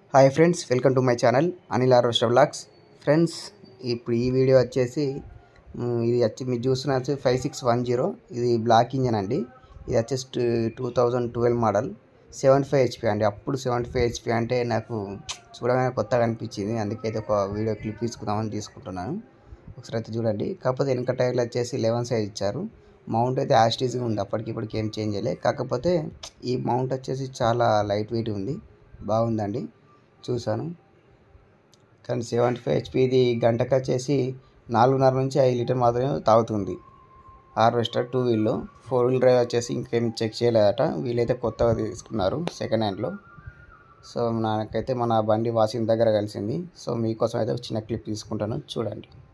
hi friends welcome to my channel Anil ఆరోస్టర్ blogs friends ఇప్పుడు ఈ వీడియో వచ్చేసి మ్, ఇది వచ్చి మీరు చూస్తున్న వచ్చి ఫైవ్ సిక్స్ వన్ జీరో ఇది బ్లాక్ ఇంజన్ అండి ఇది వచ్చేసి two thousand twelve model seventy five HP అండి అప్పుడు సెవెంటీ ఫైవ్ హెచ్పి అంటే నాకు చూడగానే కొత్తగా అనిపించింది అందుకైతే ఒక వీడియో క్లిప్ తీసుకుందామని తీసుకుంటున్నాను ఒకసారి అయితే చూడండి కాకపోతే వెనక టైర్లు వచ్చేసి లెవెన్ సైజ్ ఇచ్చారు మౌంట్ అయితే యాస్టీజ్గా ఉంది అప్పటికి ఇప్పటికి ఏం చేంజ్ చేయలే కాకపోతే ఈ మౌంట్ వచ్చేసి చాలా లైట్ వెయిట్ ఉంది బాగుందండి చూశాను కానీ సెవెంటీ ఫైవ్ హెచ్పి ఇది గంటకు వచ్చేసి నాలుగున్నర నుంచి ఐదు లీటర్ మాత్రమే తాగుతుంది హార్వెస్టర్ టూ వీల్లో ఫోర్ వీల్ డ్రైవ్ వచ్చేసి ఇంకేం చెక్ చేయలేదట వీళ్ళైతే కొత్తగా తీసుకున్నారు సెకండ్ హ్యాండ్లో సో నాకైతే మన బండి వాషింగ్ దగ్గర కలిసింది సో మీకోసం అయితే ఒక చిన్న క్లిప్ తీసుకుంటాను చూడండి